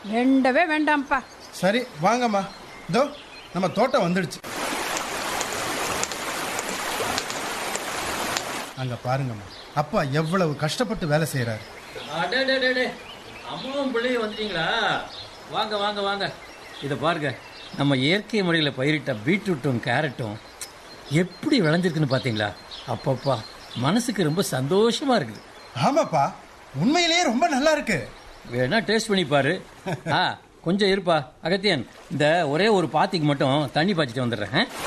வேண்டவே வேண்டாம்ப்பா சரி வாங்கம்மா இதோ நம்ம தோட்டம் வந்துடுச்சு அங்க பாருங்கம்மா அப்பா எவ்வளவு கஷ்டப்பட்டு வேலை செய்யறாரு அடடடடே அம்மாவும் பிள்ளையும் வந்துட்டீங்களா வாங்க வாங்க வாங்க இதை பாருங்க நம்ம இயற்கை முறையில் பயிரிட்ட பீட்ரூட்டும் கேரட்டும் எப்படி விளைஞ்சிருக்குன்னு பார்த்தீங்களா அப்பப்பா மனசுக்கு ரொம்ப சந்தோஷமா இருக்குது ஆமாப்பா உண்மையிலேயே ரொம்ப நல்லா இருக்கு வேணா டேஸ்ட் பண்ணி பாரு ஆ கொஞ்சம் இருப்பா அகத்தியன் இந்த ஒரே ஒரு பாத்திக்கு மட்டும் தண்ணி பாய்ச்சிட்டு வந்துடுறேன் ஆ?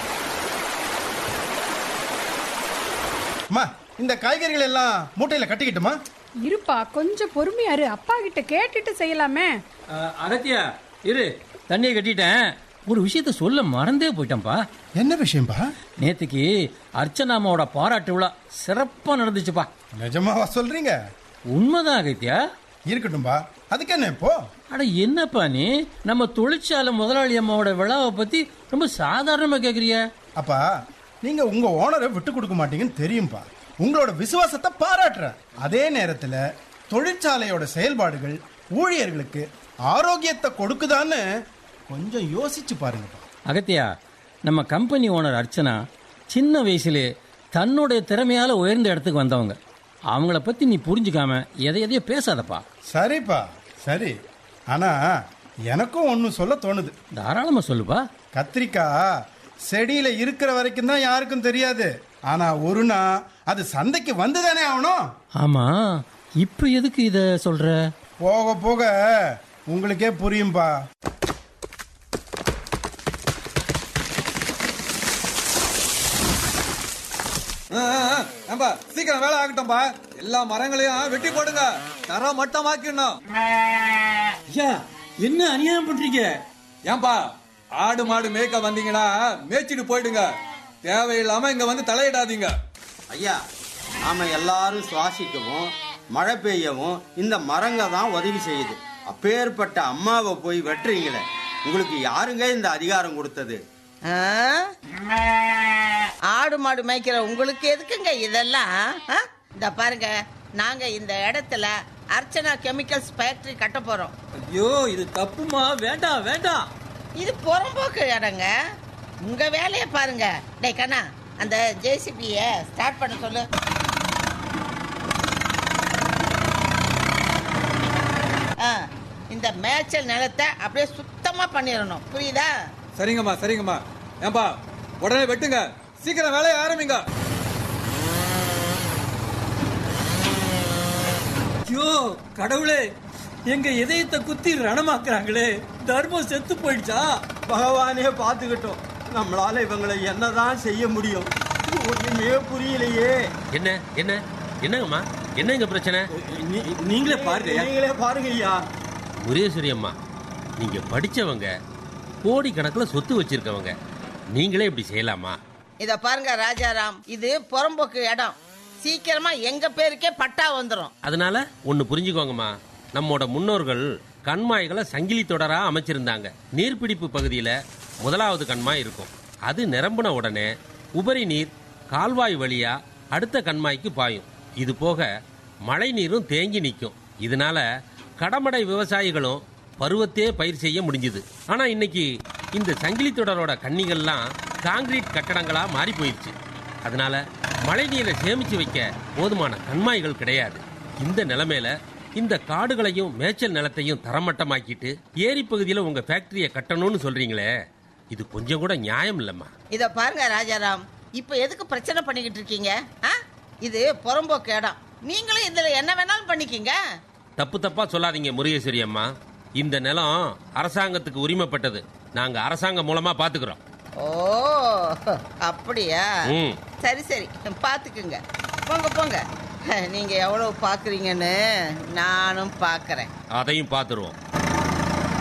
அம்மா இந்த காய்கறிகள் எல்லாம் மூட்டையில கட்டிக்கிட்டுமா இருப்பா கொஞ்சம் பொறுமையா இரு அப்பா கிட்ட கேட்டுட்டு செய்யலாமே ஆ, அகத்தியா இரு தண்ணியை கட்டிட்டேன் ஒரு விஷயத்த சொல்ல மறந்தே போயிட்டேன்ப்பா என்ன விஷயம்பா நேத்துக்கு அர்ச்சனாமாவோட பாராட்டு விழா சிறப்பா நடந்துச்சுப்பா நிஜமாவா சொல்றீங்க உண்மைதான் அகத்தியா இருக்கட்டும்பா அதுக்கு என்ன இப்போ அட என்னப்பா நீ நம்ம தொழிற்சாலை முதலாளி அம்மாவோட விழாவை பத்தி ரொம்ப சாதாரணமா கேக்குறிய அப்பா நீங்க உங்க ஓனரை விட்டு கொடுக்க மாட்டீங்கன்னு தெரியும்பா உங்களோட விசுவாசத்தை பாராட்டுறேன் அதே நேரத்துல தொழிற்சாலையோட செயல்பாடுகள் ஊழியர்களுக்கு ஆரோக்கியத்தை கொடுக்குதான்னு கொஞ்சம் யோசிச்சு பாருங்கப்பா அகத்தியா நம்ம கம்பெனி ஓனர் அர்ச்சனா சின்ன வயசுலே தன்னுடைய திறமையால உயர்ந்த இடத்துக்கு வந்தவங்க அவங்கள பத்தி நீ புரிஞ்சுக்காம எதை எதையோ பேசாதப்பா சரிப்பா சரி ஆனா எனக்கும் ஒன்று சொல்ல தோணுது தாராளமா சொல்லுப்பா கத்திரிக்காய் செடியில இருக்கிற வரைக்கும் தான் யாருக்கும் தெரியாது ஆனா ஒரு நாள் அது சந்தைக்கு வந்துதானே ஆகணும் ஆமா இப்ப எதுக்கு இத சொல்ற போக போக உங்களுக்கே புரியும்பா ஆ, ஆ, ஏம்பா சீக்கிரம் வேலை ஆகட்டும்பா எல்லா மரங்களையும் வெட்டி போடுங்க தர மட்டமாக்கிடணும் ஐயா என்ன அநியாயம் பண்றீங்க ஏன்பா ஆடு மாடு மேய்க்க வந்தீங்கன்னா மேய்ச்சிட்டு போயிடுங்க தேவையில்லாம இங்க வந்து தலையிடாதீங்க ஐயா நாம எல்லாரும் சுவாசிக்கவும் மழை பெய்யவும் இந்த மரங்க தான் உதவி செய்யுது அப்பேற்பட்ட அம்மாவை போய் வெட்டுறீங்களே உங்களுக்கு யாருங்க இந்த அதிகாரம் கொடுத்தது ஆ? ஆடு மாடு மேய்க்கிற உங்களுக்கு எதுக்குங்க இதெல்லாம் ஆ? இந்த பாருங்க நாங்க இந்த இடத்துல அர்ச்சனா கெமிக்கல்ஸ் ஃபேக்டரி கட்ட போறோம் ஐயோ இது தப்புமா வேண்டாம் வேண்டாம் இது புறம்போக்கு இடங்க உங்க வேலையை பாருங்க டேய் கண்ணா அந்த ஜேசிபிய ஸ்டார்ட் பண்ண சொல்லு ஆ, இந்த மேய்ச்சல் நிலத்தை அப்படியே சுத்தமா பண்ணிடணும் புரியுதா சரிங்கம்மா சரிங்கம்மா ஏன்பா உடனே வெட்டுங்க சீக்கிரம் வேலையை ஆரம்பிங்க ஐயோ கடவுளே எங்க இதயத்தை குத்தி ரணமாக்குறாங்களே தர்மம் செத்து போயிடுச்சா பகவானே பார்த்துக்கிட்டோம் நம்மளால இவங்களை என்னதான் செய்ய முடியும் ஒண்ணுமே புரியலையே என்ன என்ன என்னங்கம்மா என்னங்க பிரச்சனை நீ- நீங்களே பாருங்க நீங்களே பாருங்க ஐயா முரேஸ்வரி அம்மா நீங்க படிச்சவங்க கோடி கணக்கில் சொத்து வச்சிருக்கவங்க நீங்களே இப்படி செய்யலாமா இத பாருங்க ராஜாராம் இது புறம்போக்கு இடம் சீக்கிரமா எங்க பேருக்கே பட்டா வந்துரும் அதனால ஒன்னு புரிஞ்சுக்கோங்கம்மா நம்மோட முன்னோர்கள் கண்மாய்களை சங்கிலி தொடரா அமைச்சிருந்தாங்க நீர்பிடிப்பு பகுதியில முதலாவது கண்மாய் இருக்கும் அது நிரம்பின உடனே உபரி நீர் கால்வாய் வழியா அடுத்த கண்மாய்க்கு பாயும் இது போக மழை நீரும் தேங்கி நிற்கும் இதனால கடமடை விவசாயிகளும் பருவத்தே பயிர் செய்ய முடிஞ்சுது ஆனா இன்னைக்கு இந்த சங்கிலி தொடரோட கன்னிகள்லாம் காங்கிரீட் கட்டடங்களா மாறி போயிடுச்சு அதனால மழை நீரை சேமிச்சு வைக்க போதுமான கண்மாய்கள் கிடையாது இந்த நிலைமையில இந்த காடுகளையும் மேய்ச்சல் நிலத்தையும் தரமட்டமாக்கிட்டு ஏரி பகுதியில் உங்க ஃபேக்டரியை கட்டணும்னு சொல்றீங்களே இது கொஞ்சம் கூட நியாயம் இல்லம்மா இத பாருங்க ராஜாராம் இப்ப எதுக்கு பிரச்சனை பண்ணிக்கிட்டு இருக்கீங்க ஆ? இது புறம்போக்கு இடம் நீங்களும் இதுல என்ன வேணாலும் பண்ணிக்கிங்க தப்பு தப்பா சொல்லாதீங்க முருகேஸ்வரி அம்மா இந்த நிலம் அரசாங்கத்துக்கு உரிமைப்பட்டது நாங்க அரசாங்கம் மூலமா பாத்துக்கிறோம் ஓ அப்படியா ம். சரி சரி பாத்துக்குங்க போங்க போங்க நீங்க எவ்வளவு பாக்குறீங்கன்னு நானும் பாக்குறேன் அதையும் பார்த்துருவோம்